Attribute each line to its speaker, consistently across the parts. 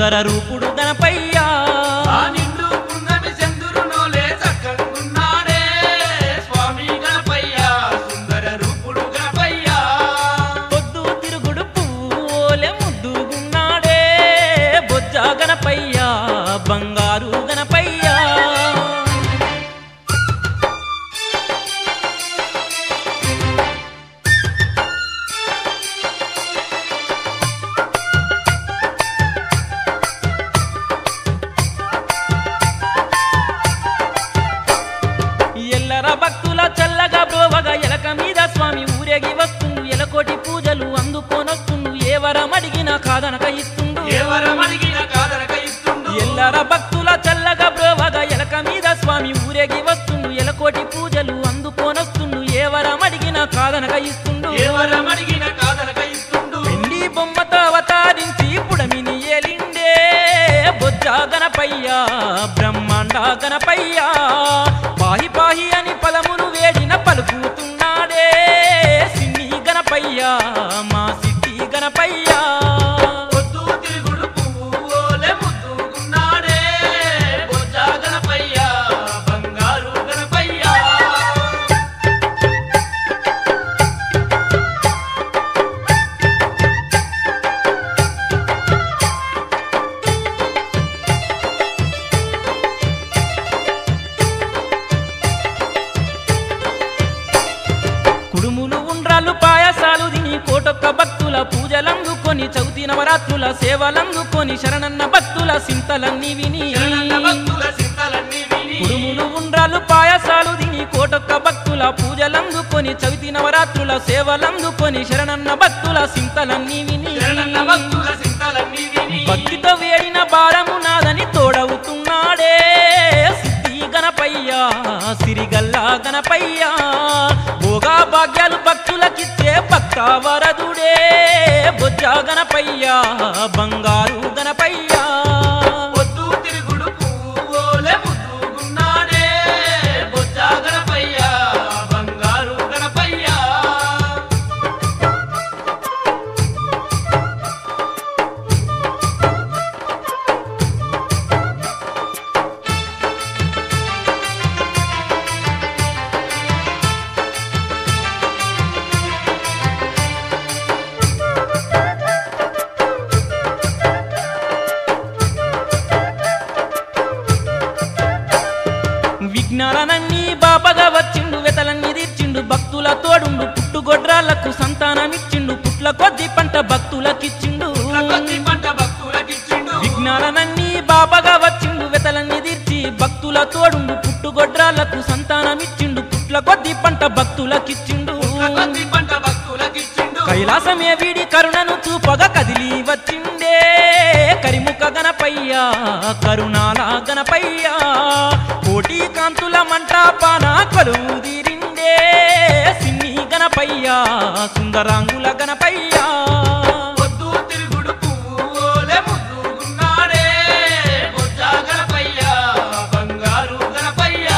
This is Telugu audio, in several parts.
Speaker 1: సుందర రూపుడు గణపయ్యా
Speaker 2: ఆ నిండు పున్నమి చంద్రునోలే చక్కగున్నాడే స్వామి గణపయ్య సుందర రూపుడు గణపయ్య
Speaker 1: పొద్దు తిరుగుడు పూలే ముద్దుగున్నాడే బొజ్జ గణపయ్యా బంగారు గణపయ్యా ఎల్లర భక్తుల చల్లగా బ్రోవగా ఎలక మీద స్వామి ఊరేగి వస్తుండు ఎలకోటి పూజలు అందుకోనొస్తుండు ఏ వరం అడిగినా కాదనక ఇస్తుండు
Speaker 2: ఎవరం అడిగిన కాదనక ఇస్తుండు
Speaker 1: ఎల్లర భక్తుల చల్లగా బ్రోవగా ఎలక మీద స్వామి ఊరేగి వస్తుండు ఎలకోటి పూజలు అందుకోనొస్తుండు ఏ వరం అడిగినా కాదనక ఇస్తుండు
Speaker 2: ఎవరం అడిగిన కాదనక ఇస్తుండు
Speaker 1: వెండి బొమ్మతో అవతారించి పుడమిని ఏలిండే బొజ్జ గణపయ్యా బ్రహ్మాండ గణపయ్యా పాహి పాహి అని పదములు వేడిన పలుకుతున్నాడే సిన్ని గణపయ్యా మా సిద్ధి గణపయ్యా
Speaker 2: పొద్దు తిరుగుడు పువ్వులే ముద్దుగున్నాడే బొజ్జ గణపయ్య బంగారు గణపయ్య
Speaker 1: కుడుములు ఉండ్రాళ్ళు పాయసాలు తిని కోటొక్క భక్తుల పూజలందుకొని చౌతి నవరాత్రుల సేవలందుకొని శరణన్న భక్తుల సింతలన్నీ విని
Speaker 2: శరణన్న భక్తుల చింతలన్నీ విని
Speaker 1: కుడుములు ఉండ్రాళ్ళు పాయసాలు తిని కోటొక్క భక్తుల పూజలందుకొని చవితి నవరాత్రుల సేవలందుకొని శరణన్న భక్తుల సింతలన్నీ విని
Speaker 2: శరణన్న భక్తుల చింతలన్నీ విని
Speaker 1: భక్తితో వేడిన భారము నాదని తోడవుతున్నాడే సిద్ధి గణపయ్యా సిరిగల్లా గణపయ్యా భోగా భాగ్యాలు భక్తులకిచ్చే భక్త వరదుడే బొజ్జ గణపయ్యా బంగారు గణపయ్యా
Speaker 2: పొద్దు తిరుగుడు పువ్వులే ముద్దుగున్నాడే బొజ్జ గణపయ్య బంగారు గణపయ్య
Speaker 1: విఘ్నాలనన్నీ బాబగా వచ్చిండు వెతలన్నీ తీర్చిండు భక్తుల తోడుండు పుట్టుగొడ్రాళ్లకు సంతానమిచ్చిండు పుట్ల కొద్ది పంట భక్తులకిచ్చిండు
Speaker 2: కొద్ది పంట భక్తులకిచ్చిండు
Speaker 1: విఘ్నాలనన్నీ బాబగా వచ్చిండు వెతలన్నీ తీర్చి భక్తుల తోడుండు పుట్టుగొడ్రాళ్లకు సంతానమిచ్చిండు పుట్ల కొద్ది పంట భక్తులకిచ్చిండు
Speaker 2: కొద్ది పంట భక్తులకిచ్చిండు
Speaker 1: కైలాసమే వీడి కరుణను చూపగా కదిలి వచ్చిండే కరిముఖ గణపయ్యా కరుణాల గణపయ్యా కోటి కాంతుల మంటాపాన కొలువు తీరిండే సిన్ని గణపయ్యా సుందరాంగుల గణపయ్యా
Speaker 2: పొద్దు తిరుగుడు పువ్వులే ముద్దుగున్నాడే బొజ్జ గణపయ్య బంగారు గణపయ్య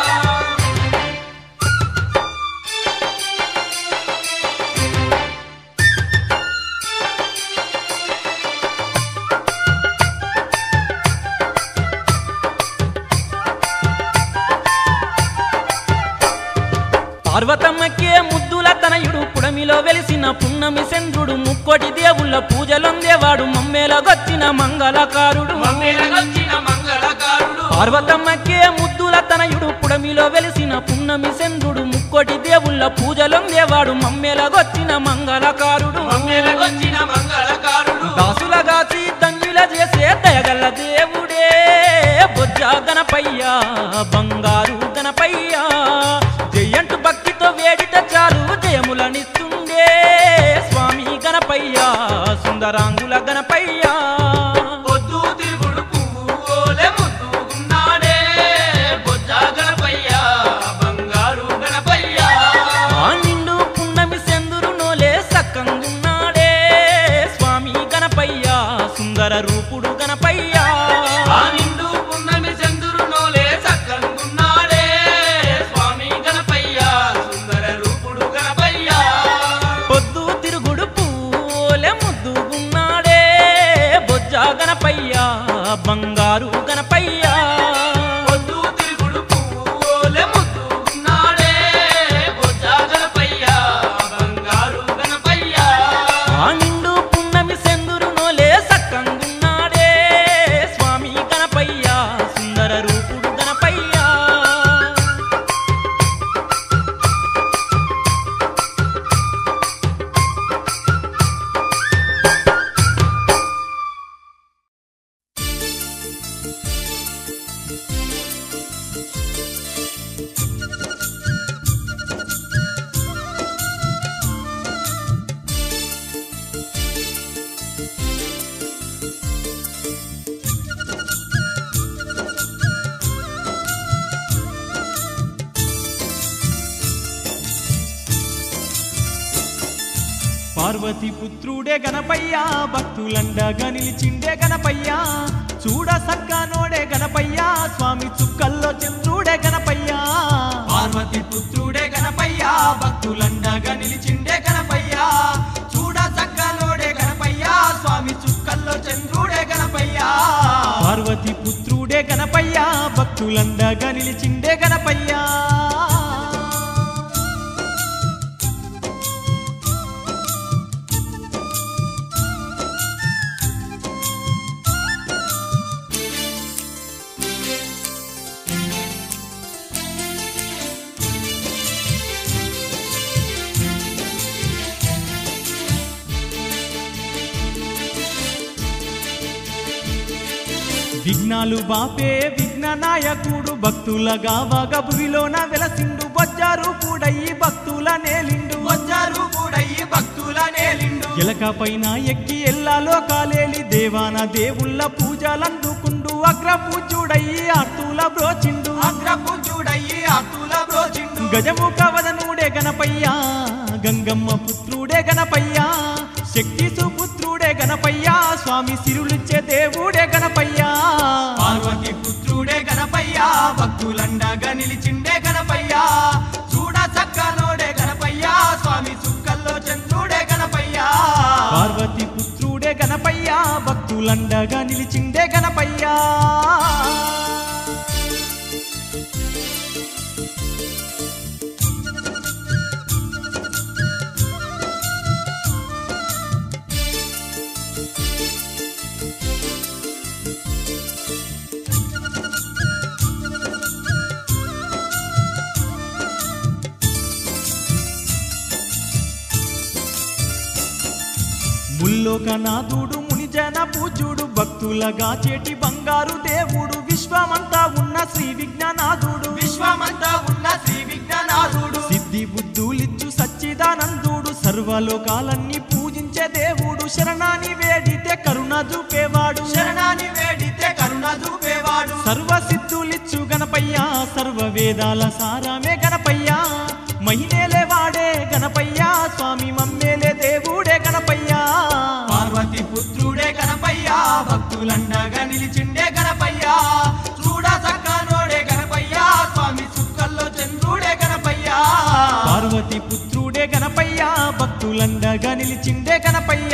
Speaker 1: పార్వతమ్మకే ముద్దుల తనయుడు పుడమిలో వెలిసిన పున్నమి చంద్రుడు ముక్కోటి దేవుళ్ళ పూజలొందేవాడు మమ్మేలగొచ్చిన మంగళకారుడు
Speaker 2: మమ్మేలగొచ్చిన మంగళకారుడు
Speaker 1: పార్వతమ్మకే ముద్దుల తనయుడు పుడమిలో వెలిసిన పున్నమి చంద్రుడు ముక్కోటి దేవుళ్ళ పూజలొందేవాడు మమ్మేలగొచ్చిన మంగళకారుడు
Speaker 2: మమ్మేలగొచ్చిన మంగళకారుడు
Speaker 1: దాసులగాచి ధన్యుల చేసే దయగల్ల దేవుడే బొజ్జ గణపయ్యా బంగారు గణపయ్యా జయంటు భక్తితో వేడిట చాలు జయములనిస్తుండే స్వామి గణపయ్యా సుందరాంగుల గణపయ్యా
Speaker 2: పొద్దు తిరుగుడు పువ్వులే ముద్దుగున్నాడే బొజ్జ గణపయ్య బంగారు గణపయ్య
Speaker 1: ఆ నిండు పున్నమి సెందురు నోలే సక్కంగున్నాడే స్వామి గణపయ్యా సుందర రూపుడు గణపయ్యా
Speaker 2: ఆ నిండు పున్నమి చంద్రునోలే చక్కనున్నాడే స్వామి గణపయ్య సుందర రూపుడు గణపయ్య
Speaker 1: పొద్దు తిరుగుడు పూలే ముద్దుగున్నాడే బొజ్జ గణపయ్యా బంగారు గణపయ్య
Speaker 2: పొద్దు తిరుగుడు పువ్వులే ముద్దుకున్నాడే బొజ్జ గణపయ్య బంగారు గణపయ్య
Speaker 1: ఆ నిండు పున్నమి సెందురు నోలే సక్కంగున్నాడే స్వామి గణపయ్య సుందర రూపుడు గణపయ్య
Speaker 3: పార్వతి పుత్రుడే గణపయ్య భక్తులండగా నిలిచిండే గణపయ్య చూడ సక్కనోడే గణపయ్య స్వామి చుక్కల్లో చంద్రుడే గణపయ్య పార్వతి పుత్రుడే గణపయ్య భక్తులండగా నిలిచిండే గణపయ్య చూడ సక్కనోడే గణపయ్య స్వామి చుక్కల్లో చంద్రుడే గణపయ్య పార్వతి పుత్రుడే గణపయ్య భక్తులండగా నిలిచిండే గణపయ్య విఘ్నాలు బాపే విఘ్న నాయకుడు భక్తులగా వగభువిలోన వెలసిండు బొజ్జారు కూడయి భక్తుల నేలిండు బొజ్జారు కూడయి భక్తుల నేలిండు ఎలక పైన ఎక్కి ఎల్లాలో కాలేలి దేవాన దేవుళ్ళ పూజలందుకుండు అగ్ర పూజుడయి ఆర్తుల బ్రోచిండు అగ్ర పూజుడయి ఆర్తుల బ్రోచిండు గజముఖ వదనుడే గణపయ్య గంగమ్మ పుత్రుడే గణపయ్య శక్తి సుపుత్రుడే గణపయ్య స్వామి సిరులిచ్చే దేవుడే గణపయ్య పార్వతి పుత్రుడే గణపయ్య భక్తులండగా నిలిచిండే గణపయ్య చూడ చక్కనోడే గణపయ్య స్వామి చుక్కల్లో చంద్రుడే గణపయ్య పార్వతి పుత్రుడే గణపయ్య భక్తులండగా నిలిచిండే గణపయ్య ముల్లోకనాథుడు మునిజన పూజుడు భక్తులగా చేటి బంగారు దేవుడు విశ్వమంతా ఉన్న శ్రీ విజ్ఞానాథుడు విశ్వమంతా ఉన్న శ్రీ విజ్ఞానాథుడు సిద్ధి బుద్ధులిచ్చు సచ్చిదానందుడు సర్వలోకాలన్నీ పూజించే దేవుడు శరణాని వేడితే కరుణ చూపేవాడు శరణాని వేడితే కరుణ చూపేవాడు సర్వ సిద్ధులిచ్చు గణపయ్య సర్వ వేదాల సారమే గణపయ్య మహినేలే వాడే గణపయ్య స్వామి మమ్మేలే దేవుడే గణపయ్య పార్వతి పుత్రుడే గణపయ్య భక్తులండగా నిలిచిండే గణపయ్య చూడ చక్కనోడే గణపయ్య స్వామి చుక్కల్లో చంద్రుడే గణపయ్య పార్వతి పుత్రుడే గణపయ్య భక్తులండగా నిలిచిండే గణపయ్య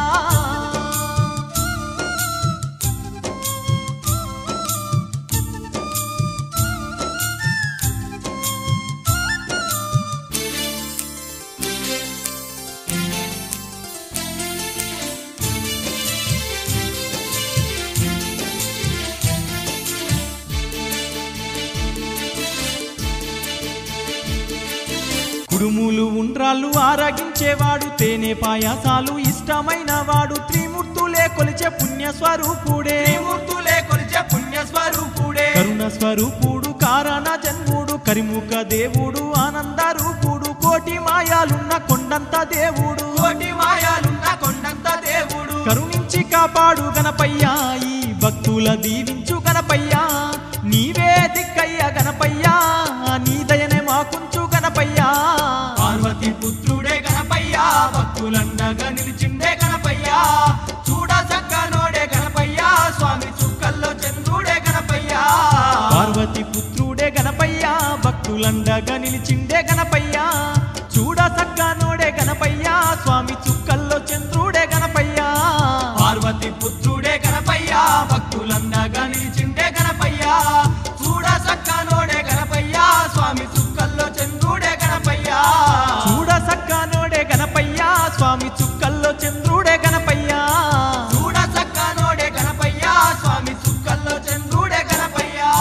Speaker 3: కుడుములు ఉండ్రాళ్ళు ఆరగించేవాడు తేనె పాయాసాలు ఇష్టమైన వాడు త్రిమూర్తులే కొలిచే పుణ్య స్వరూపుడే త్రిమూర్తులే కొలిచే పుణ్య స్వరూపుడే కరుణ స్వరూపుడు కారణ జన్ముడు కరిముఖ దేవుడు ఆనంద రూపుడు కోటి మాయాలున్న కొండంత దేవుడు కోటి మాయాలున్న కొండంత దేవుడు కరుణించి కాపాడు గణపయ్య ఈ భక్తుల దీవించు గణపయ్య నీవే దిక్కయ్య గణపయ్య నీ దయనే మాకుంచు గణపయ్య పార్వతి పుత్రుడే గణపయ్య భక్తులండగా నిలిచిండే గణపయ్య చూడ చక్కనోడే గణపయ్య స్వామి చుక్కల్లో చంద్రుడే గణపయ్య పార్వతి పుత్రుడే గణపయ్య భక్తులండగా నిలిచిండే గణపయ్య చూడ చక్కనోడే గణపయ్య స్వామి చుక్కల్లో చంద్రుడే గణపయ్య పార్వతి పుత్రుడే గణపయ్య భక్తులందరూ చంద్రుడే గణపయ్యా
Speaker 2: చూడ సక్కనోడే గణపయ్యా స్వామి చుక్కల్లో చంద్రుడే గణపయ్యా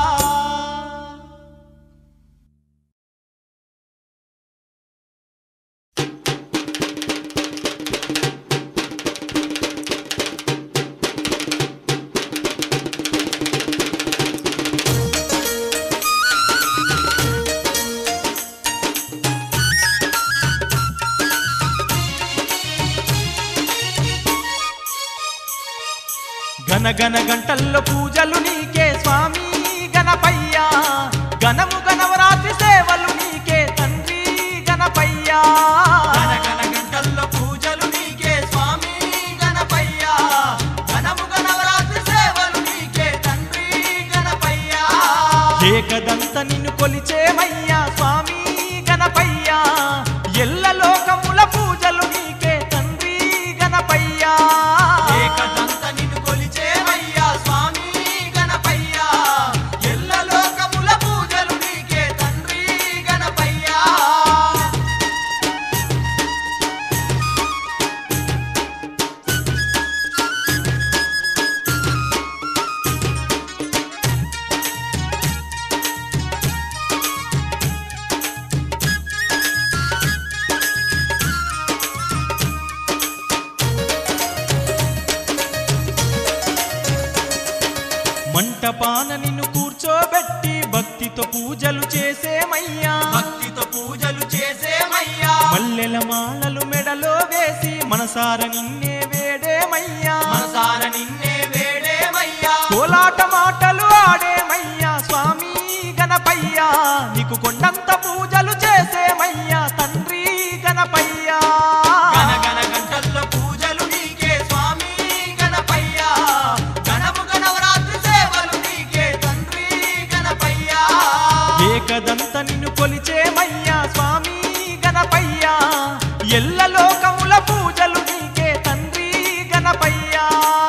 Speaker 3: గన గన గంటల్లో పూజలు నీకే స్వామి గణపయ్యా గణము గణవరాత్రి సేవలు నీకే తండ్రి గణపయ్యా
Speaker 2: గణ గణ గంటల్లో పూజలు నీకే స్వామి గణపయ్యా ఘనము గణవరాత్రి సేవలు నీకే తండ్రి గణపయ్యా
Speaker 3: ఏకదంత నిన్ను కొలిచేమయ్యా స్వామి గణపయ్యా ఎల్ల లోకముల పూజలు నీకే తండ్రి గణపయ్యా
Speaker 2: ఏకదంత నిన్ను కొలిచేవయ్యా స్వామి గణపయ్యా ఎల్ల లోకముల పూజలు నీకే తండ్రి గణపయ్యా
Speaker 3: మంటపాన నిన్ను కూర్చోబెట్టి భక్తితో పూజలు చేసేమయ్యా
Speaker 2: భక్తితో పూజలు చేసేమయ్యా
Speaker 3: మల్లెల మాలలు మెడలో వేసి మనసార నిన్నే వేడేమయ్యా
Speaker 2: మనసార నిన్నే వేడేమయ్యా
Speaker 3: కోలాట మాటలు ఆడేమయ్యా స్వామి గణపయ్యా నీకు కొండంత పూజలు చేసేమయ్యా తండ్రి గణపయ్యా
Speaker 2: గణ గణ గంటల్లో పూజలు నీకే స్వామి గణపయ్యా గణము గణవరాత్రి సేవలు నీకే తండ్రి గణపయ్యా
Speaker 3: ఏకదంత నిన్ను కొలిచేమయ్యా స్వామి గణపయ్యా ఎల్ల లోకముల పూజలు నీకే తండ్రి గణపయ్యా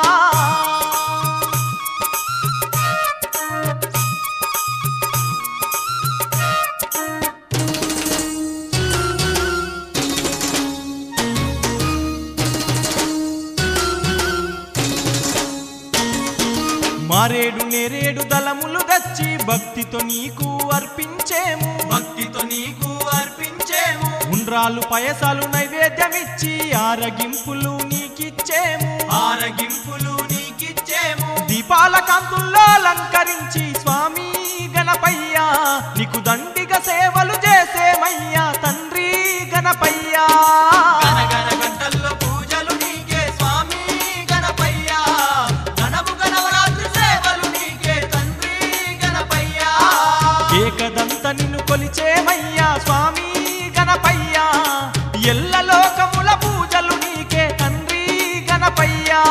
Speaker 3: మారేడు నేరేడు దళములు గచ్చి భక్తితో నీకు అర్పించేము
Speaker 2: భక్తితో నీకు అర్పించేము
Speaker 3: ఉండ్రాలు పయసాలు నైవేద్యమిచ్చి ఆరగింపులు నీకిచ్చేము
Speaker 2: ఆరగింపులు నీకిచ్చేము
Speaker 3: దీపాల కాంతుల్లో అలంకరించి స్వామి గణపయ్యా నీకు దండిగ సేవలు చేసేమయ్యా తండ్రి గణపయ్యా
Speaker 2: గణ గణ గంటల్లో పూజలు నీకే స్వామి గణపయ్యా గణము గణవరాత్రి సేవలు నీకే తండ్రి గణపయ్యా
Speaker 3: ఏకదంత నిన్ను కొలిచేమయ్యా స్వామి గణపయ్యా ఎల్ల లోకముల పూజలు నీకే తండ్రి గణపయ్యా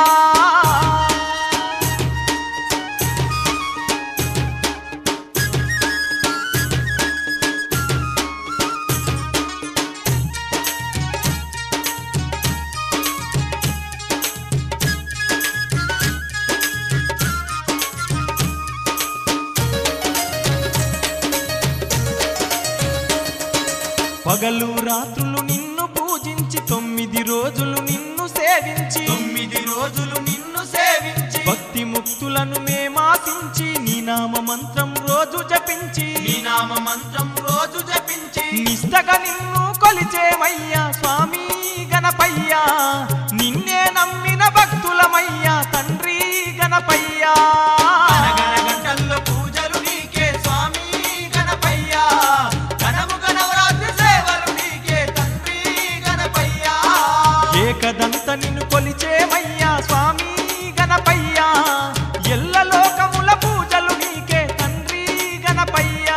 Speaker 3: పగలు రాత్రులు నిన్ను పూజించి తొమ్మిది రోజులు నిన్ను సేవించి
Speaker 2: తొమ్మిది రోజులు నిన్ను సేవించి
Speaker 3: భక్తి ముక్తులను మేమాసించి నీ నామ మంత్రం రోజు జపించి
Speaker 2: నీ నామ మంత్రం రోజు జపించి
Speaker 3: నిష్టగా నిన్ను కొలిచేమయ్యా స్వామి గణపయ్యా నిన్నే నమ్మిన భక్తులమయ్యా తండ్రి గణపయ్యా
Speaker 2: గణ గణ గంటల్లో పూజలు నీకే స్వామి గణపయ్యా గణము గణవరాత్రి సేవలు నీకే తండ్రి గణపయ్యా
Speaker 3: ఏకదంత నిన్ను కొలిచేమయ్యా స్వామి గణపయ్యా ఎల్ల లోకముల పూజలు నీకే తండ్రి గణపయ్యా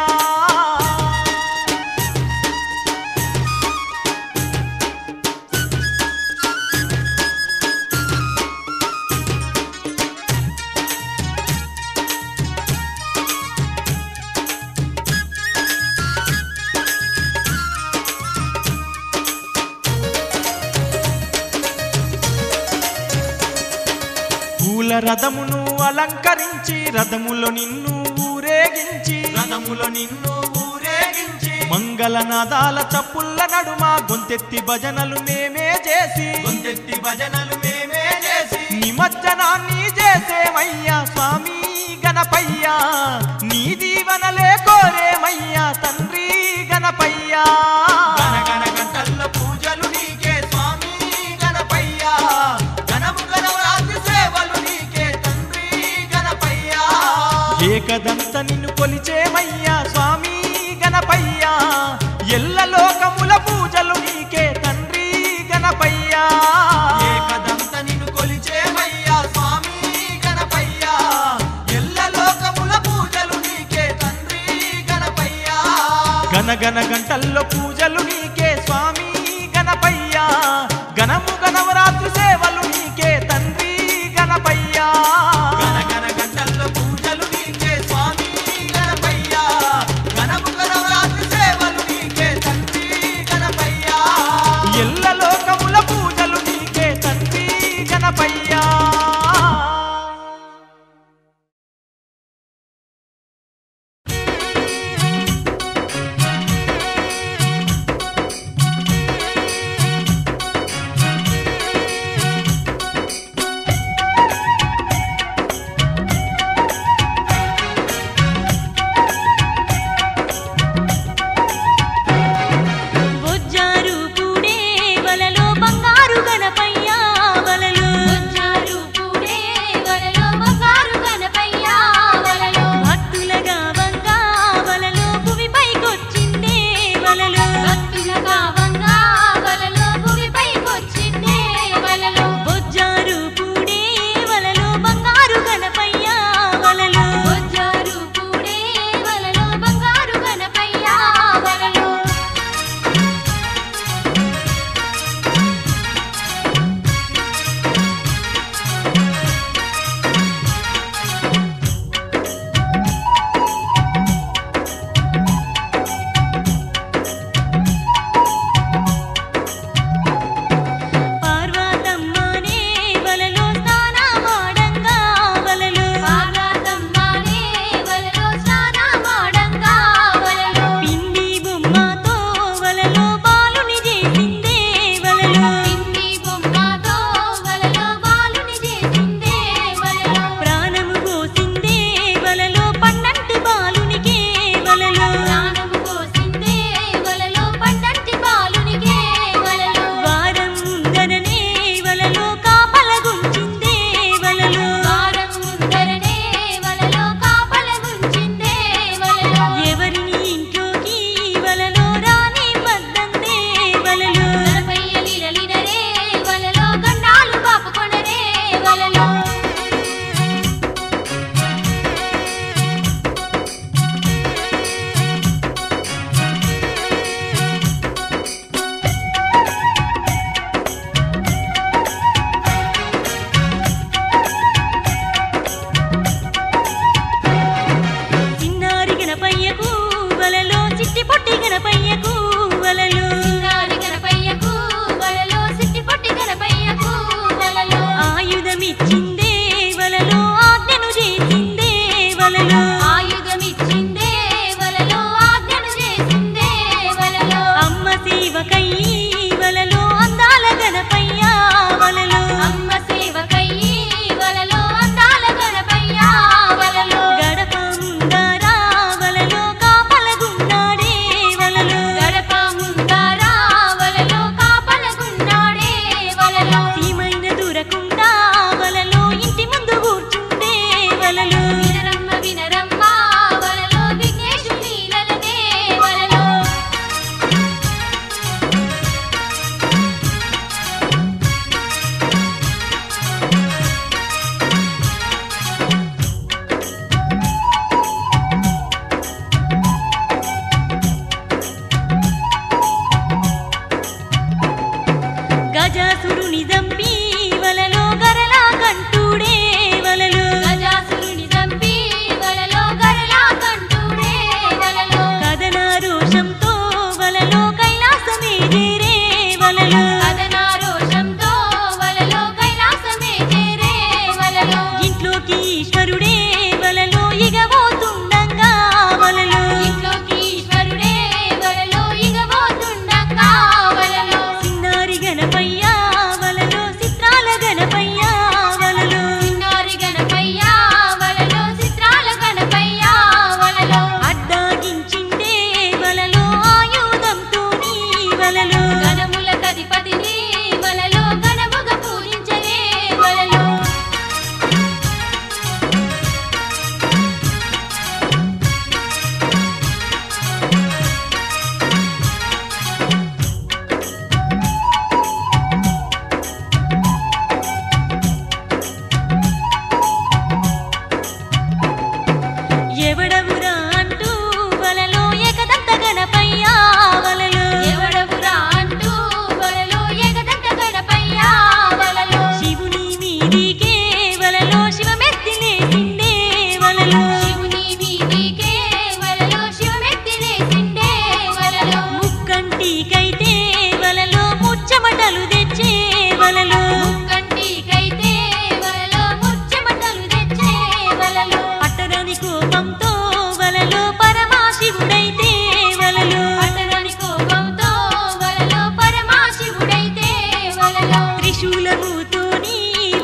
Speaker 3: పూల రథమును అలంకరించి రథములో నిన్ను ఊరేగించి
Speaker 2: రథములో నిన్ను ఊరేగించి
Speaker 3: మంగళనాదాల చప్పుల్ల నడుమ గొంతెత్తి భజనలు మేమే చేసి
Speaker 2: గొంతెత్తి భజనలు మేమే చేసి
Speaker 3: నిమజ్జనాన్ని చేసేమయ్యా స్వామి గణపయ్యా నీ దీవనలే కోరేమయ్యా తండ్రి గణపయ్యా
Speaker 2: గణగణ గంటల్లో పూజలు నీకే స్వామి గణపయ్యా గణము గణవరాత్రి సేవలు నీకే తండ్రి గణపయ్యా
Speaker 3: ఏకదంత నిన్ను కొలిచేమయ్యా స్వామి గణపయ్యా ఎల్ల లోకముల పూజలు నీకే తండ్రి గణపయ్యా
Speaker 2: ఏకదంత నిన్ను కొలిచేమయ్యా స్వామి గణపయ్యా ఎల్ల లోకముల పూజలు నీకే తండ్రి గణపయ్యా
Speaker 3: గనగన గంటల్లో పూజలు నీకే స్వామి గణపయ్యా గణము గణవరాత్రి సేవలు నీకే తండ్రి గణపయ్యా
Speaker 2: గణగణ గంటల్లో పూజలు నీకే స్వామి గణపయ్యా గణము గణవరాత్రి సేవలు నీకే తండ్రి గణపయ్యా
Speaker 3: ఎల్ల లోకముల పూజలు నీకే తండ్రి గణపయ్యా
Speaker 4: బొజ్జారు పూడే వలలో బంగారు గణపయ్యా వలలు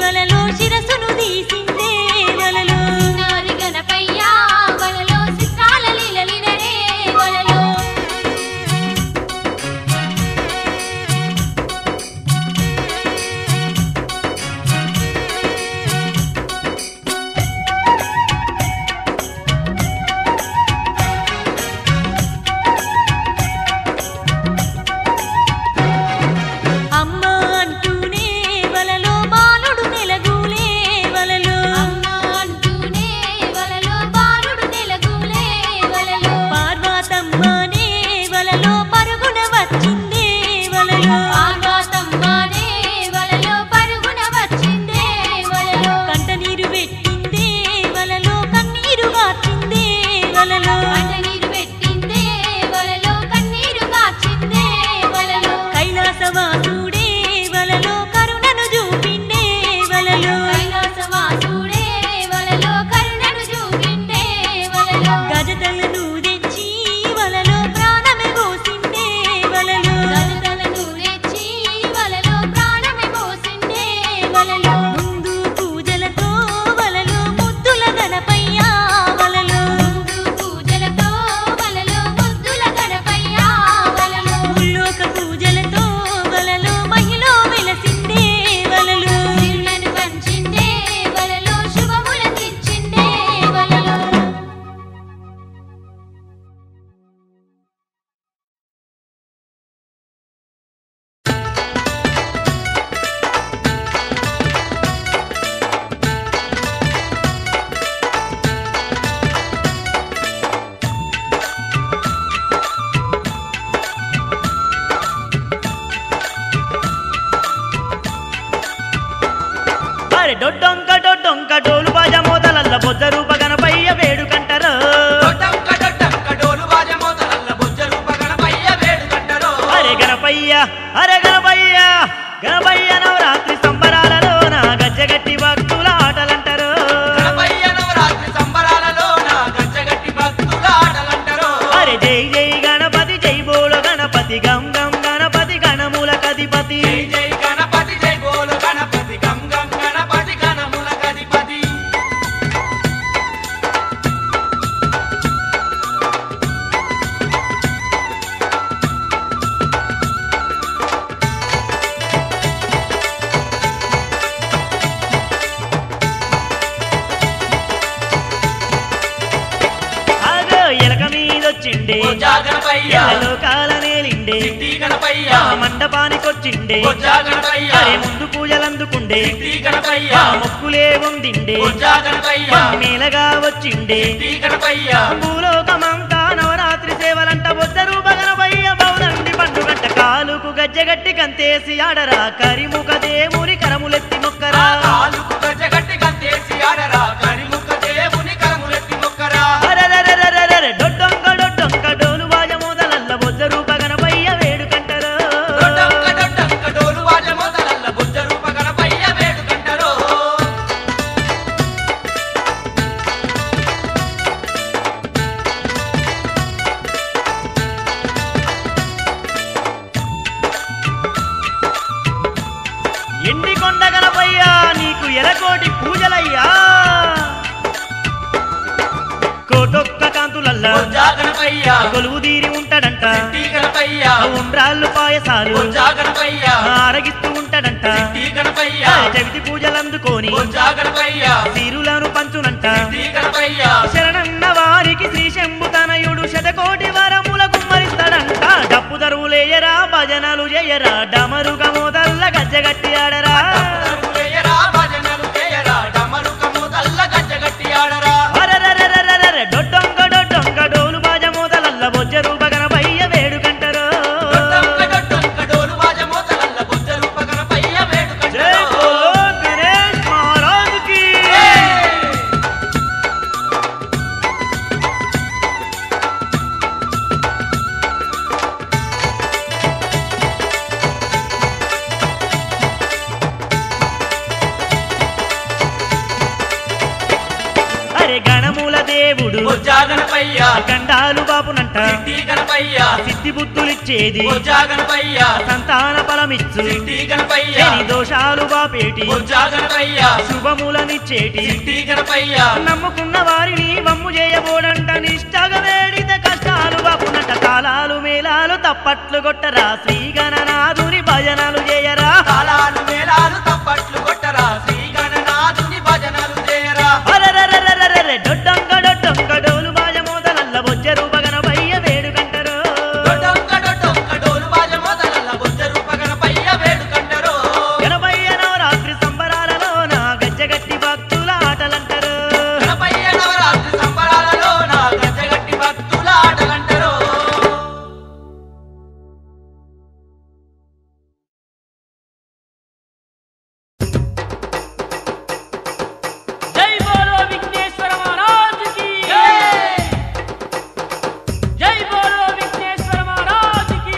Speaker 4: వలలో శిరసును తీసిందే వలలో
Speaker 5: నారి గణపయ్య వలలో చిత్రాల లీలలినరే వలలో
Speaker 4: అమ్మ అంటూనే వలలో బాలుడు నెలగూలే వలలో
Speaker 5: అమ్మ అంటూనే వలలో బాలుడు నెలగూలే వలలో
Speaker 4: పార్వతమ్మనే వలలో పరుగున వచ్చిందే వలలో
Speaker 5: పార్వతమ్మనే వలలో పరుగున వచ్చిందే వలలో
Speaker 4: కంట నీరు పెట్టిందే వలలో కన్నీరు గార్చిందే వలలో
Speaker 5: కంట నీరు పెట్టిందే వలలో కన్నీరు కాచిందే వలలో
Speaker 4: కైలాసవాసుడే వలలో కరుణను చూపిండే వలలో
Speaker 5: కైలాసవాసుడే వలలో కరుణను చూపిండే వలలో
Speaker 4: గజతలను తెచ్చి వలలో ప్రాణమే పోసిండే వలలో
Speaker 5: గలతలను తెచ్చి వలలో ప్రాణమే పోసిండే వలలో
Speaker 4: ముందు పూజలతో వలలో ముద్దుల గణపయ్య వలలో
Speaker 5: ముందు పూజలతో వలలో ముద్దుల గణపయ్య వలలో
Speaker 4: ముల్లోక పూజలతో వలలో మహిళ వెలసిందే వలలో
Speaker 5: సిరులను పంచిండే వలలో శుభముల తెచ్చిండే వలలో
Speaker 6: అరే డొడ్డొంక డొడ్డొంక డోలు బాజా మోతలల్ల బొజ్జ రూప గణపయ్య వేడుకంటారు
Speaker 2: డొడ్డంక డొడ్డంక డోలు బాజ మోతలల్ల బొజ్జ రూప గణపయ్య వేడుకంటరో.
Speaker 6: అరే గణపయ్య అరే గణపయ్య గణపయ్య నవరాత్రి సంబరాలలోన గజ్జగట్టి భక్తుల ఆటలంటారు
Speaker 2: గణపయ్య నవరాత్రి సంబరాలలోన గజ్జగట్టి భక్తుల ఆటలంటరో.
Speaker 6: అరే జై జై గణపతి జై బోలో గణపతి గం గం గణపతి గణముల కధిపతి
Speaker 2: జై జై గణపతి జై బోలు గణపతి గం గం గణపతి గణముల గధిపతి
Speaker 6: అగో ఎలక మీదొచ్చిండే
Speaker 2: బొజ్జా గణపయ్య
Speaker 6: లోకాల నేలిండే
Speaker 2: సిద్ధి గణపయ్య
Speaker 6: ఆ మండపానికొచ్చిండే
Speaker 2: బొజ్జా గణపయ్య
Speaker 6: అరే ముందు పూజలందుకుండే
Speaker 2: సిద్ధి గణపయ్య
Speaker 6: ఆ మొక్కులే ఉందిండే
Speaker 2: బొజ్జా గణపయ్య
Speaker 6: మేలగా వచ్చిండే
Speaker 2: సిద్ధి గణపయ్య
Speaker 6: భూలోకమంతా నవరాత్రి సేవలంట బొద్దరు బగనబయ్య బౌనండి పండుగంట కాలుకు గజ్జగట్టి కంతేసి ఆడరా కరిముఖ దేవుని కరములెత్తి మొక్కరా
Speaker 2: కాలుకు గజ్జగట్టి గంతేసి ఆడరా కరిముఖ దేవుని కరములెత్తి మొక్కరా
Speaker 6: అరెరెరెరెరెరె, డొడ్డొంక డొడ్డొంక డోలు బాజ మోదలల్ల బొద్దరు బగనబయ్య వేడుకంటరు
Speaker 2: డొడ్డంక డొడ్డంక డోలు వాజ మొదలల్ల బుద్ధ రూప గణపయ్య వేడుకంటరో.
Speaker 6: ఎండి కొండ గణపయ్య నీకు ఎలకోటి పూజలయ్యా కోటొక్క కాంతులల్లా
Speaker 2: బొజ్జా గణపయ్య
Speaker 6: కొలువు తీరి ఉంటాడంట
Speaker 2: సిద్ధి గణపయ్య
Speaker 6: ఉండ్రాళ్ళు పాయసాలు
Speaker 2: బొజ్జా గణపయ్య
Speaker 6: ఆరగిస్తూ ఉంటాడంట
Speaker 2: సిద్ధి గణపయ్య
Speaker 6: జగతి పూజలందుకొని
Speaker 2: బొజ్జా గణపయ్య
Speaker 6: తీరులను పంచునంట
Speaker 2: సిద్ధి గణపయ్య
Speaker 6: శరణన్న వారికి శ్రీ శంభు తనయుడు శతకోటి వరముల కుమ్మరిస్తాడంట డప్పు దరువులేయరా భజనలు చేయరా డమరుగ మోదల్ల గజ్జగట్టి ఆడరా
Speaker 2: వేయరా భజనలు చేయరా డమరుకము తల్ల గజ్జగట్టి ఆడరా
Speaker 6: అరెరెరెరెరెరె, డొడ్డొంక డొడ్డొంక డోలు బాజ మోదలల్ల బొజ్జరు బగనబయ్య వేడుకంటరు
Speaker 2: డొడ్డంక డొడ్డంక డోలు వాజ మొదలల్ల బుద్ధ రూప గణపయ్య
Speaker 6: జై
Speaker 2: వేడుకంటరో.
Speaker 6: బోలో గణేష్ మహారాజుకి దేవుడు
Speaker 2: బొజ్జా గణపయ్య
Speaker 6: గండాలు బాపునంట
Speaker 2: సిద్ధి గణపయ్య
Speaker 6: సిద్ధి బుద్ధులిచ్చేది
Speaker 2: బొజ్జా గణపయ్య
Speaker 6: సంతాన ఫలమిచ్చు
Speaker 2: సిద్ధి గణపయ్య
Speaker 6: శని దోషాలు బాపేటి
Speaker 2: బొజ్జా గణపయ్య
Speaker 6: శుభములనిచ్చేటి
Speaker 2: సిద్ధి గణపయ్య
Speaker 6: నమ్ముకున్న వారిని వమ్ము చేయబోడంట నిష్టగా వేడిత కష్టాలు బాపునంట తాళాలు మేళాలు తప్పట్లు కొట్టరా శ్రీ గణనాథుని భజనలు చేయరా
Speaker 2: తాళాలు మేళాలు తప్పట్లు కొట్టరా శ్రీ గణనాథుని భజనలు చేయరా
Speaker 6: అరెరెరెరెరెరె, డొడ్డంగ డొడ్డంగ డోలు బాజ మోదలల్ల బొజ్జరు బగనపయ్య వేడుకంటరు
Speaker 2: డొడ్డొంక డొడ్డొంక డోలు బాజ మొదలల్ల బొజ్జ రూప గణపయ్య వేడుకంటరు
Speaker 6: గణపయ్య నవరాత్రి సంబరాలలోన గజ్జగట్టి భక్తుల ఆటలంటారు
Speaker 2: గణపయ్య నవరాత్రి సంబరాలలో నా గజ్జగట్టి భక్తుల ఆటలంటరు
Speaker 1: జై బోలో విఘ్నేశ్వర మహారాజ్ కి జై బోలో విఘ్నేశ్వర మహారాజ్ కి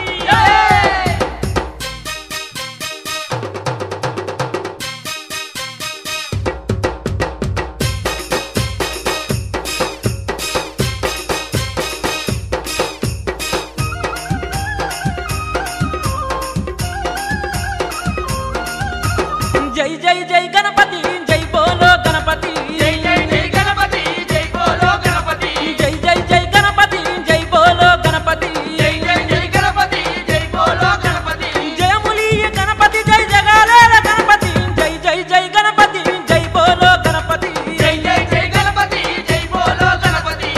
Speaker 1: జై జై జై గణపతి జై బోలో గణపతి
Speaker 2: జై జై జై గణపతి జై బోలో గణపతి
Speaker 1: జై జై జై గణపతి జై బోలో గణపతి
Speaker 2: జై జై జై గణపతి జై బోలో గణపతి
Speaker 1: జయములీయ గణపతి జై జగాలేల గణపతి జై జై జై గణపతి జై బోలో గణపతి
Speaker 2: జై జై జై గణపతి జై బోలో గణపతి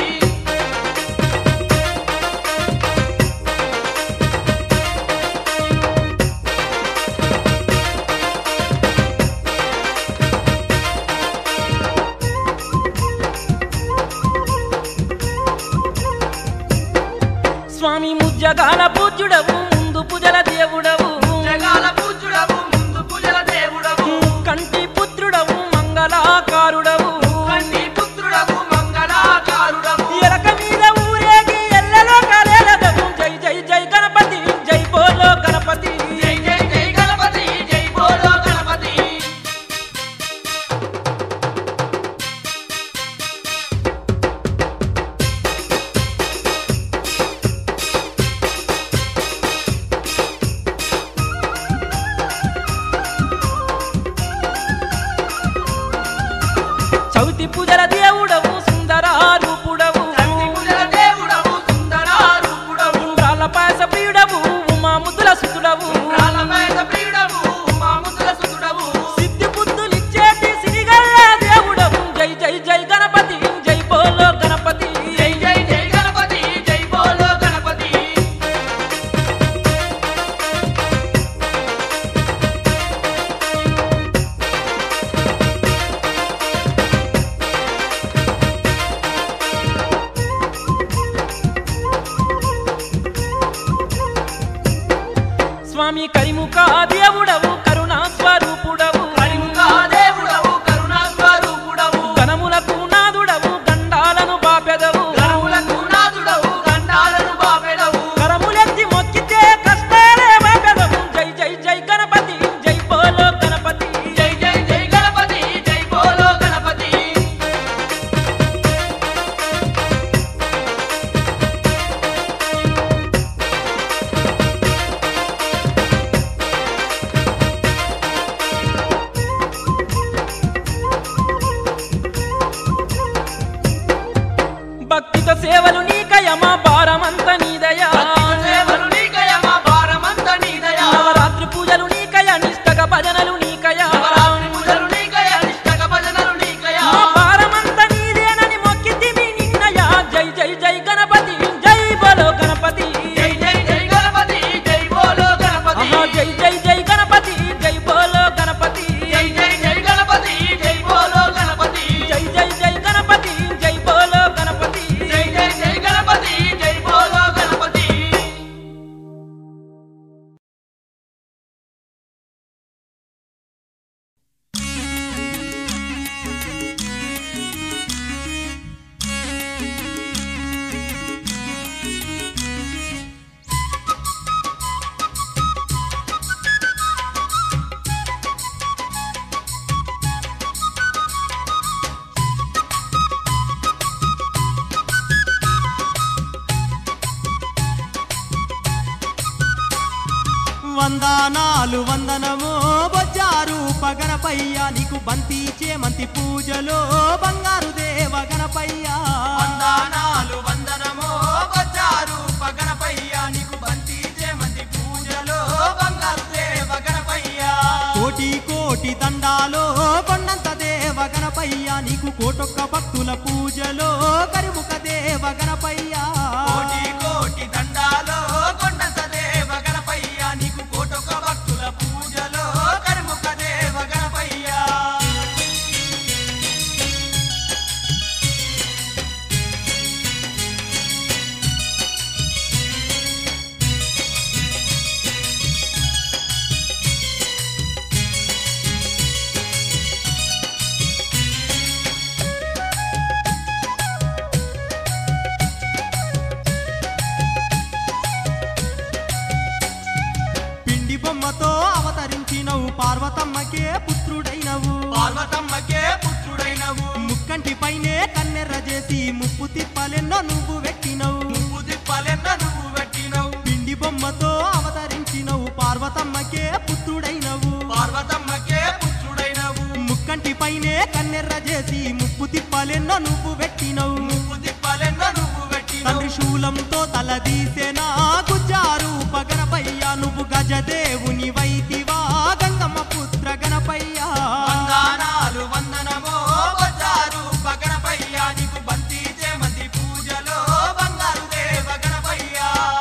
Speaker 1: స్వామి ముజ్జగాల పూజ్యుడవు ముందు పూజల దేవుడవు
Speaker 2: జగాల పూజుడవు ముందు పూజల దేవుడవు
Speaker 1: కంటి పుత్రుడవు మంగళాకారుడవు
Speaker 2: కంటి పుత్రుడవు మంగళాకారుడవు
Speaker 1: ఎలక మీద ఊరేగి ఎల్లలో కాలేలదవు జై జై జై గణపతి జై బోలో గణపతి
Speaker 2: జై జై జై గణపతి జై బోలో గణపతి
Speaker 1: చవితి పూజల దేవుడవు సుందరారూపుడవు
Speaker 2: కంటి పూజల దేవుడవు సుందరారూపుడవు
Speaker 1: ఉండ్రాల పాయస ప్రియుడవు ఉమాముద్దుల సుతుడవు
Speaker 2: రాలమేద ప్రియుడవు మాముద్ర సుతుడవు
Speaker 1: సిద్ధి బుద్ధులిచ్చేటి సిరిగల్ల దేవుడవు జై జై జై గణపతి జై బోలో గణపతి
Speaker 2: జై జై జై గణపతి జై బోలో గణపతి
Speaker 7: వందనాలు వందనమో బొజ్జారు పగనపయ్య నీకు బంతి చేమంతి పూజలో బంగారు దేవ గణపయ్య
Speaker 2: వందనాలు వందనమో బొజ్జారు పగనపయ్య నీకు బంతి చేమంతి పూజలో బంగారు దేవ గణపయ్య
Speaker 7: కోటి కోటి దండాలో కొండంత దేవ గణపయ్య నీకు కోటొక్క భక్తుల పూజలో కరిముఖ దేవ గణపయ్య
Speaker 2: కోటి కోటి దండాలో కొండంత దేవ గణపయ్య నీకు కోటొక భక్తుల పూజలో కర్ముఖ దేవ గణపయ్య
Speaker 7: పిండి బొమ్మతో అవతరించినవు పార్వతమ్మకే పుత్రుడైనవు
Speaker 2: పార్వతమ్మకే పుత్రుడైనవు
Speaker 7: ముక్కంటి పైనే కన్నెర్ర చేసి ముప్పు తిప్పలెన్నో నువ్వు వెట్టినవు
Speaker 2: నువ్వు దిప్పలెన్న నువ్వు పెట్టినవు
Speaker 7: పిండి బొమ్మతో అవతరించినవు పార్వతమ్మకే పుత్రుడైనవు
Speaker 2: పార్వతమ్మకే పుత్రుడైనవు
Speaker 7: ముక్కంటి పైనే కన్నెర్ర చేసి ముప్పు తిప్పలెన్నో నువ్వు వెట్టినవు
Speaker 2: నువ్వు దిప్పలెన్న నువ్వు పెట్టినవు
Speaker 7: తండ్రి శూలంతో తలదీసెనా గుజ్జారు పగనపయ్య నువ్వు గజదేవుని వైతివా గంగమ్మ పుత్ర గణపయ్య
Speaker 2: వందనాలు వందనమో బజారు పగనపయ్య నీకు బంతి చేమంతి పూజలో బంగారు దేవ గణపయ్య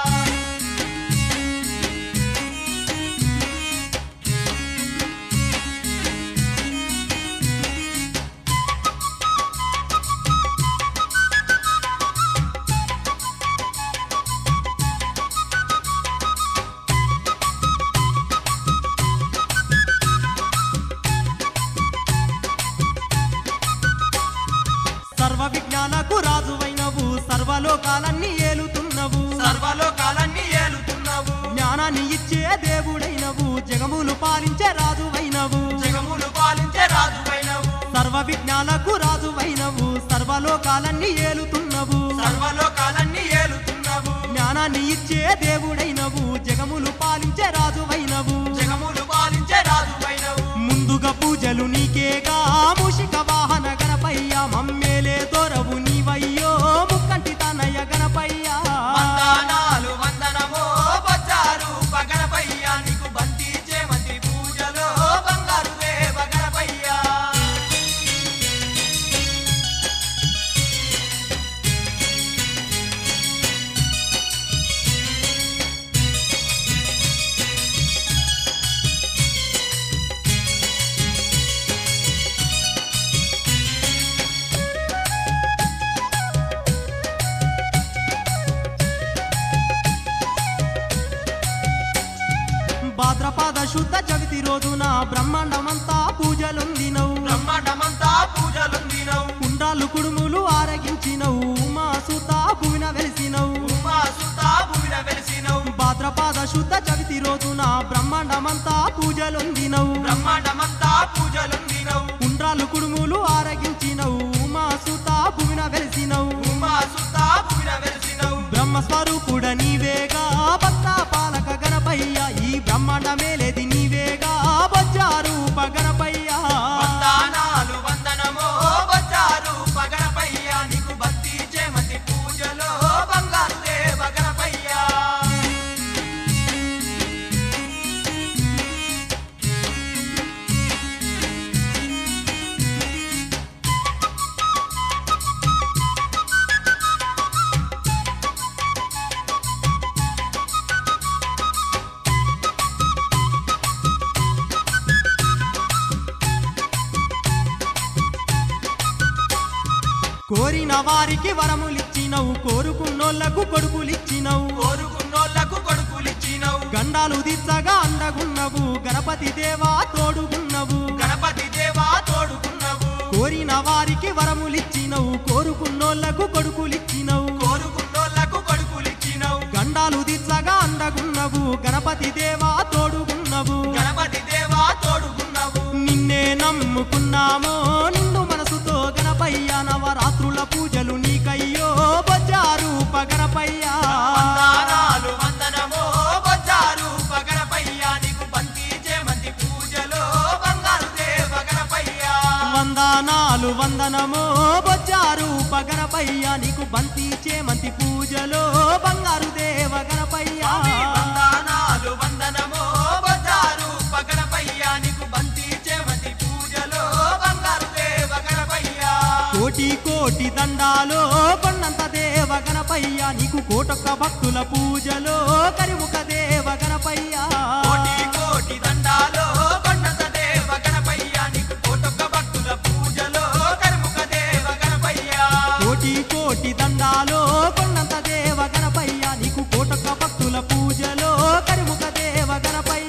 Speaker 7: సర్వ విజ్ఞానకు రాజువైనవు సర్వలోకాలన్నీ ఏలుతున్నవు
Speaker 2: సర్వలోకాలన్నీ ఏలుతున్నావు
Speaker 7: జ్ఞానాన్ని ఇచ్చే దేవుడైనవు జగములు పాలించే రాజువైనవు
Speaker 2: జగములు పాలించే రాజువైనవు
Speaker 7: సర్వ విజ్ఞానకు రాజువైనవు సర్వలోకాలన్నీ ఏలుతున్నవు
Speaker 2: సర్వలోకాలన్నీ ఏలుతున్నావు
Speaker 7: జ్ఞానాన్ని ఇచ్చే దేవుడైనవు జగములు పాలించే రాజువైనవు
Speaker 2: జగములు పాలించే రాజువైనవు
Speaker 7: ముందుగా పూజలు నీకేగా మూషిక వాహన గణపయ్య మమ్మేలే దొరవు నీవయ్యో ముక్కంటి తనయ గణపయ్య
Speaker 2: వందనాలు వందనమో బజారు పగనపయ్య నీకు బంతి చేమంతి పూజలో బంగారు దేవ గణపయ్య
Speaker 7: భాద్రపాద శుద్ధ జగతి రోజున బ్రహ్మాండమంతా పూజలొందినవు
Speaker 2: బ్రహ్మాండమంతా పూజలుందినవు
Speaker 7: కుండాలు కుడుములు ఆరగించినవు మా సుత భువిన వెలిసినవు
Speaker 2: ఉమా సుతా భూమిన వెలిసినవు
Speaker 7: భాద్రపాద శుద్ధ జగతి రోజున బ్రహ్మాండమంతా పూజలొందినవు
Speaker 2: బ్రహ్మాండమంతా పూజలుందినవు
Speaker 7: కుండ్రాలు కుడుములు ఆరగించినవు మా సుత భువిన వెలిసినవు
Speaker 2: ఉమా సుతా భూమిన వెలిసినవు
Speaker 7: బ్రహ్మస్వరూపుడ నీవేగా భక్త పాలక గణపయ్య ఈ బ్రహ్మాండ మేలేది నీవేగా బొజ్జారూప గణపయ్య
Speaker 2: వందనాలు వందనమో బజారు పగనపయ్య నీకు బంతి చేమంతి పూజలో బంగారు దేవ గణపయ్య
Speaker 7: కోరిన వారికి వరములిచ్చినవు కోరుకున్నోళ్లకు కొడుకులిచ్చినవు
Speaker 2: కోరుకున్నోళ్లకు కొడుకులిచ్చినవు
Speaker 7: గండాలు దిచ్చగా అండగున్నవు గణపతి దేవా తోడుగున్నవు
Speaker 2: గణపతి దేవా తోడుకున్నవు
Speaker 7: కోరిన వారికి వరములిచ్చినవు కోరుకున్నోళ్లకు కొడుకులిచ్చినవు
Speaker 2: కోరుకున్నోళ్లకు కొడుకులిచ్చినవు
Speaker 7: గండాలు దిచ్చగా అండగున్నవు గణపతి దేవా తోడుగున్నవు
Speaker 2: గణపతి దేవా తోడుకున్నవు
Speaker 7: నిన్నే నమ్ముకున్నామో నిన్ను మనసుతో గణపయ్య నవరాత్రుల పూజలు నీకయ్యో బజారూప గణపయ్య
Speaker 2: వందనాలు వందనమో బజారు పగనపయ్య
Speaker 7: తందానాలు వందనమో బొజ్జారు పగనపయ్య నీకు బంతి చేమంతి పూజలో బంగారు దేవ గణపయ్య
Speaker 2: స్వామి వందనాలు వందనమో బజారు పగడపయ్య నీకు బంతి చేమతి పూజలో బంగారు దేవ గణపయ్య
Speaker 7: కోటి కోటి దండాలో కొండంత దేవ గణపయ్య నీకు కోటొక్క భక్తుల పూజలో కరిముఖ దేవ గణపయ్య
Speaker 2: కోటి కోటి దండాలో కొండంత దేవ గణపయ్య నీకు కోటొక్క భక్తుల పూజలో కర్ముఖ దేవ గణపయ్య
Speaker 7: కోటి కోటి దండాలో కొండంత దేవ గణపయ్య నీకు కోటొక్క భక్తుల పూజలో కరిముఖ దేవ గణపయ్య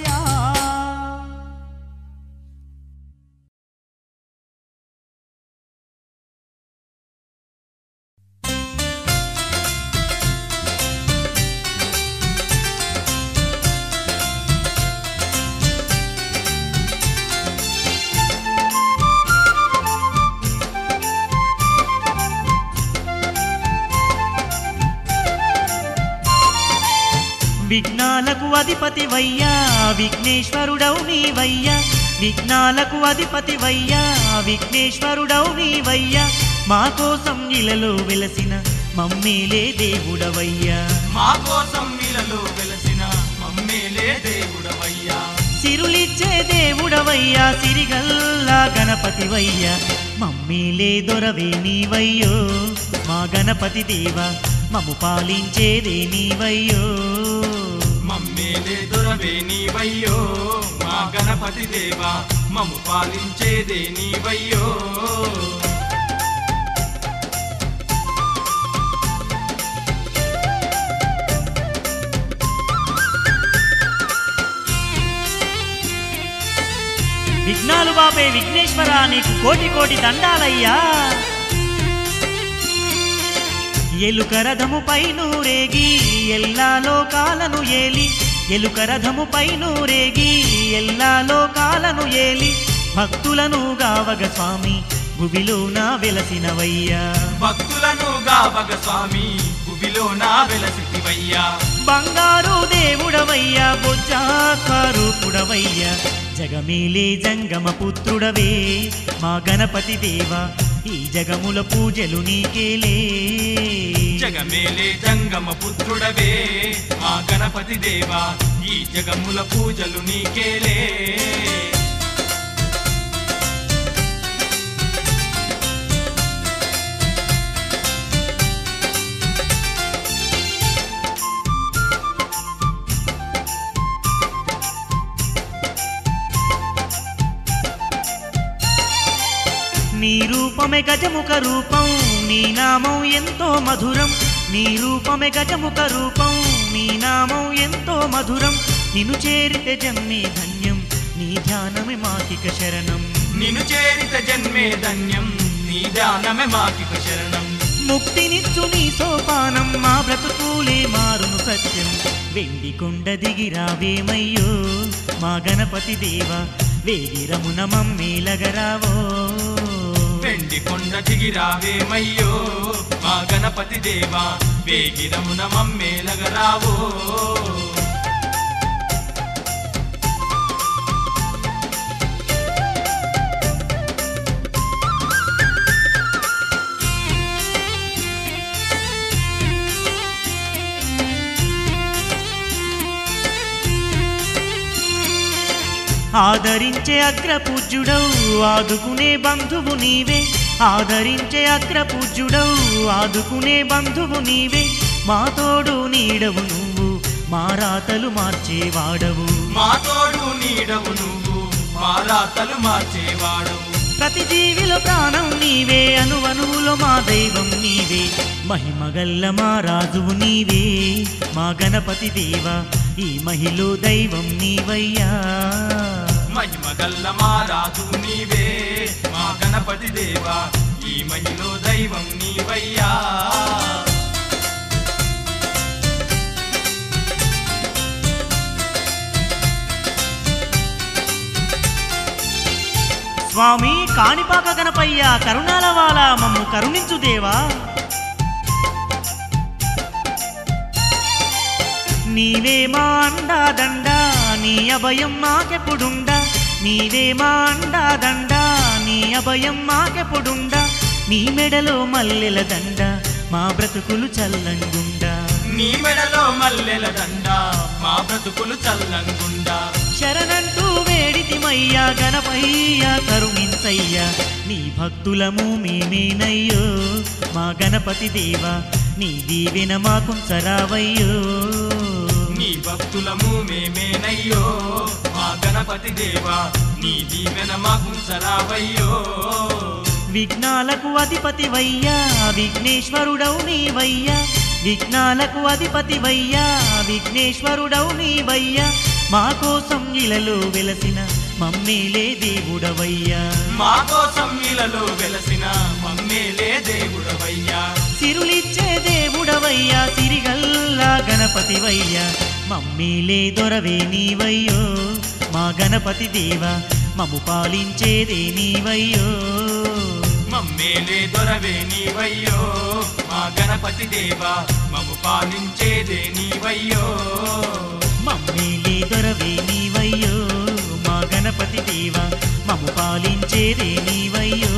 Speaker 6: విఘ్నాలకు అధిపతి వయ్యా విఘ్నేశ్వరుడవు నీవయ్యా విఘ్నాలకు అధిపతి వయ్యా విఘ్నేశ్వరుడవు నీవయ్యా మా కోసం ఇలలో వెలసిన మమ్మీలే దేవుడవయ్యా
Speaker 2: మా కోసం ఇలలో వెలసిన మమ్మేలే దేవుడవయ్యా
Speaker 6: సిరులిచ్చే దేవుడవయ్యా సిరిగల్లా గణపతివయ్యా మమ్మీలే దొరవే నీవయ్యో మా గణపతి దేవా మము పాలించేదే నీవయ్యో
Speaker 2: మమ్మేలే దొరవే నీవయ్యో మా గణపతి దేవా మము పాలించేదే నీవయ్యో
Speaker 6: విఘ్నాలు బాపే విఘ్నేశ్వర నీకు కోటి కోటి దండాలయ్యా ఎలుక రథముపై నూరేగి ఎల్లా లోకాలను ఏలి ఎలుక రథముపై నూరేగి ఎల్లా లోకాలను ఏలి భక్తులను గావగ స్వామి భువిలోన వెలసినవయ్యా
Speaker 2: భక్తులను గావగ స్వామి భువిలో నా వెలసివయ్యా
Speaker 6: బంగారు దేవుడవయ్యా బొజ్జాకారూపుడవయ్యా జగమేలే జంగమ పుత్రుడవే మా గణపతి దేవా ఈ జగముల పూజలు నీకేలే
Speaker 2: జగమేలే జంగమ పుత్రుడవే మా గణపతి దేవా ఈ జగముల పూజలు నీకేలే
Speaker 6: నీ రూపమే గజముఖ రూపం నీ నామం ఎంతో మధురం నీ రూపమే గజముఖ రూపం నీ నామం ఎంతో మధురం నిన్ను చేరితే జన్మే ధన్యం నీ ధ్యానమే మాకిక శరణం
Speaker 2: నిన్ను చేరిత జన్మే ధన్యం నీ ధ్యానమే మాకిక శరణం
Speaker 6: ముక్తినిచ్చు నీ సోపానం మా బ్రతుకులే మారును సత్యం వెండి కొండ దిగిరావేమయ్యో మా గణపతి దేవా వేగిరమున మమ్మేలగరావో
Speaker 2: వెండి కొండ దిగిరావేమయ్యో మా గణపతి దేవా వేగిరమున మమ్మేలగరావో
Speaker 6: ఆదరించే అగ్రపూజ్యుడవు ఆదుకునే బంధువు నీవే ఆదరించే అగ్రపూజ్యుడవు ఆదుకునే బంధువు నీవే మా తోడు నీడవు నువ్వు మా రాతలు మార్చేవాడవు
Speaker 2: మా తోడు నీడవు నువ్వు మా రాతలు మార్చేవాడవు
Speaker 6: ప్రతి జీవిలో ప్రాణం నీవే అనువనువులో మా దైవం నీవే మహిమగల్ల మా రాజువు నీవే మా గణపతి దేవా ఈ మహిలో దైవం నీవయ్యా
Speaker 2: మహిమగల్ల మా రాజు నీవే మా గణపతి దేవా ఈ మహిలో దైవం నీవయ్యా
Speaker 6: స్వామి కాణిపాక గణపయ్య కరుణాల వాల మమ్ము కరుణించు దేవా నీవే మా అండా దండా నీ అభయం మాకెప్పుడుండా నీవే మా అండా దండా నీ భయం మాకెప్పుడుండా నీ మెడలో మల్లెల దండ మా బ్రతుకులు చల్లంగుండా
Speaker 2: నీ మెడలో మల్లెల దండ మా బ్రతుకులు చల్లంగుండా
Speaker 6: శరణంటూ వేడితిమయ్యా గణపయ్యా కరుణించయ్యా నీ భక్తులము మేమేనయ్యో మా గణపతి దేవా నీ దీవెన మాకుంచరావయ్యో
Speaker 2: నీ భక్తులము మేమేనయ్యో మా గణపతి దేవా నీ దీవెన మాకుంచరావయ్యో
Speaker 6: విఘ్నాలకు అధిపతి వయ్యా విఘ్నేశ్వరుడవు నీవయ్యా విఘ్నాలకు అధిపతి వయ్యా విఘ్నేశ్వరుడవు నీవయ్యా మా కోసం ఇలలో వెలసిన మమ్మేలే దేవుడవయ్యా
Speaker 2: మా కోసం ఇలలో వెలసిన మమ్మేలే దేవుడవయ్యా
Speaker 6: సిరులిచ్చే దేవుడవయ్యా సిరిగల్లా గణపతివయ్యా మమ్మీలే దొరవే నీవయ్యో మా గణపతి దేవా మము పాలించేదే నీవయ్యో
Speaker 2: మమ్మేలే దొరవే నీవయ్యో మా గణపతి దేవా మము పాలించేదే నీవయ్యో
Speaker 6: మమ్మీలే దొరవే నీవయ్యో మా గణపతి దేవా మము పాలించేదే నీవయ్యో